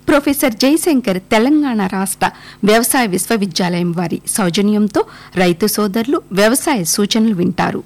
professor Jayashankar Telangana రాష్ట్ర వ్యవసాయ విశ్వవిద్యాలయం వారి సౌజన్యంతో రైతు సోదరులు వ్యవసాయ సూచనలు వింటారు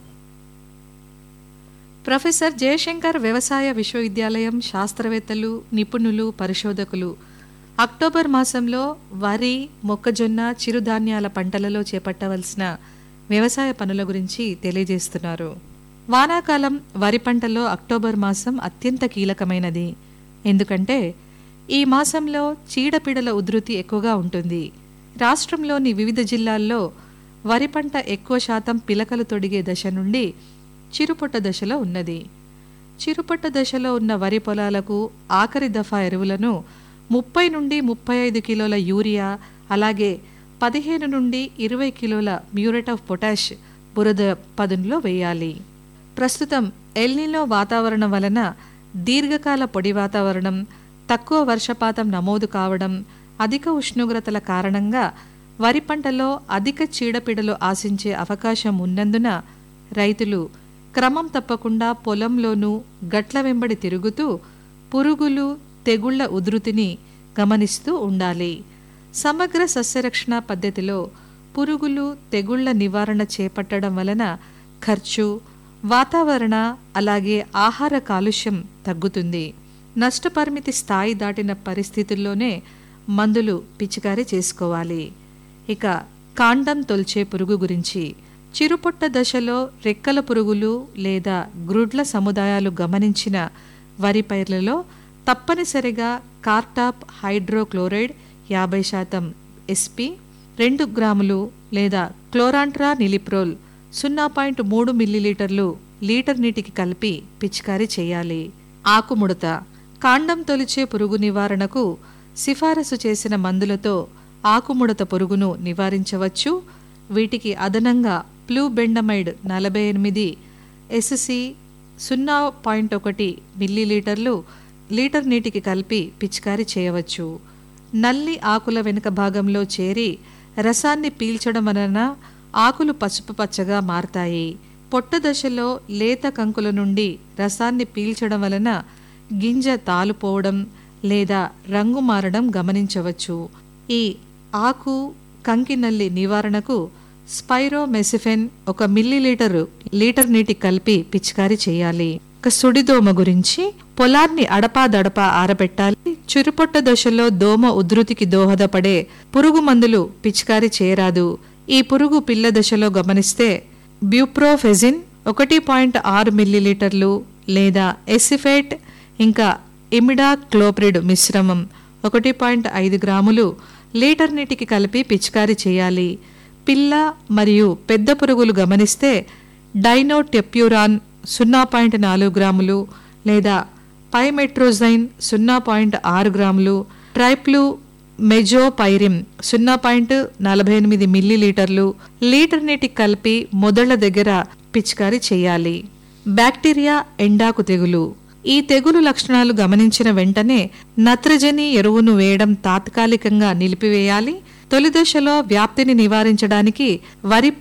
ప్రొఫెసర్ జయశంకర్ వ్యవసాయ విశ్వవిద్యాలయం శాస్త్రవేత్తలు నిపుణులు పరిశోధకులు అక్టోబర్ మాసంలో వరి మొక్కజొన్న చిరుధాన్యాల పంటలలో చేపట్టవలసిన వ్యవసాయ పనుల గురించి తెలియజేస్తున్నారు వానాకాలం వరి పంటలో అక్టోబర్ మాసం అత్యంత కీలకమైనది ఎందుకంటే ఈ మాసంలో చీడపీడల ఉధృతి ఎక్కువగా ఉంటుంది రాష్ట్రంలోని వివిధ జిల్లాల్లో వరి పంట ఎక్కువ శాతం పిలకలు తొడిగే దశ నుండి చిరుపొట్ట దశలో ఉన్నది చిరుపొట్ట దశలో ఉన్న వరి పొలాలకు ఆఖరి దఫా ఎరువులను ముప్పై నుండి ముప్పై ఐదు కిలోల యూరియా అలాగే పదిహేను నుండి ఇరవై కిలోల మ్యూరేట్ ఆఫ్ పొటాష్ బురద పదునులో వేయాలి ప్రస్తుతం ఎల్నిలో వాతావరణం వలన దీర్ఘకాల పొడి వాతావరణం తక్కువ వర్షపాతం నమోదు కావడం అధిక ఉష్ణోగ్రతల కారణంగా వరి పంటలో అధిక చీడపీడలు ఆశించే అవకాశం ఉన్నందున రైతులు క్రమం తప్పకుండా పొలంలోనూ గట్ల వెంబడి తిరుగుతూ పురుగులు తెగుళ్ల ఉధృతిని గమనిస్తూ ఉండాలి సమగ్ర సస్యరక్షణ పద్ధతిలో పురుగులు తెగుళ్ల నివారణ చేపట్టడం వలన ఖర్చు వాతావరణ అలాగే ఆహార కాలుష్యం తగ్గుతుంది నష్టపరిమితి స్థాయి దాటిన పరిస్థితుల్లోనే మందులు పిచికారీ చేసుకోవాలి ఇక కాండం తొల్చే పురుగు గురించి చిరుపొట్ట దశలో రెక్కల పురుగులు లేదా గ్రుడ్ల సముదాయాలు గమనించిన వరి పైర్లలో తప్పనిసరిగా కార్టాప్ హైడ్రోక్లోరైడ్ యాభై శాతం ఎస్పి రెండు గ్రాములు లేదా క్లోరాంట్రా నిలిప్రోల్ సున్నా పాయింట్ మూడు మిల్లీలీటర్లు లీటర్ నీటికి కలిపి పిచికారీ చేయాలి ఆకుముడత కాండం తొలిచే పురుగు నివారణకు సిఫారసు చేసిన మందులతో ఆకుముడత పురుగును నివారించవచ్చు వీటికి అదనంగా ప్లూబెండమైడ్ నలభై ఎనిమిది ఎస్సి సున్నా పాయింట్ ఒకటి మిల్లీలీటర్లు లీటర్ నీటికి కలిపి పిచికారీ చేయవచ్చు నల్లి ఆకుల వెనుక భాగంలో చేరి రసాన్ని పీల్చడం వలన ఆకులు పసుపు పచ్చగా మారతాయి పొట్ట దశలో లేత కంకుల నుండి రసాన్ని పీల్చడం వలన గింజ తాలుపోవడం లేదా రంగు మారడం గమనించవచ్చు ఈ ఆకు కంకి నల్లి నివారణకు స్పైరోమెసిఫెన్ ఒక మిల్లీలీటరు లీటర్ నీటి కలిపి పిచికారీ చేయాలి ఒక సుడిదోమ గురించి పొలాన్ని అడపాదడపా ఆరబెట్టాలి చురుపొట్ట దశలో దోమ ఉధృతికి దోహదపడే పురుగు మందులు పిచికారీ చేయరాదు ఈ పురుగు పిల్ల దశలో గమనిస్తే బ్యూప్రోఫెజిన్ ఒకటి పాయింట్ ఆరు మిల్లీలీటర్లు లేదా ఎసిఫేట్ ఇంకా ఇమిడా క్లోప్రిడ్ మిశ్రమం ఒకటి పాయింట్ ఐదు గ్రాములు లీటర్ నీటికి కలిపి పిచికారీ చేయాలి పిల్ల మరియు పెద్ద పురుగులు గమనిస్తే డైనోటెప్యూరాన్ సున్నా పాయింట్ నాలుగు గ్రాములు లేదా పైమెట్రోజైన్ సున్నా పాయింట్ ఆరు గ్రాములు ట్రైప్లు మెజోపైరిమ్ సున్నా పాయింట్ నలభై ఎనిమిది మిల్లీలీటర్లు లీటర్ నీటికి కలిపి మొదళ్ల దగ్గర పిచికారీ చేయాలి బ్యాక్టీరియా ఎండాకు తెగులు ఈ తెగులు లక్షణాలు గమనించిన వెంటనే నత్రజని ఎరువును వేయడం తాత్కాలికంగా నిలిపివేయాలి తొలి దశలో వ్యాప్తిని నివారించడానికి వరి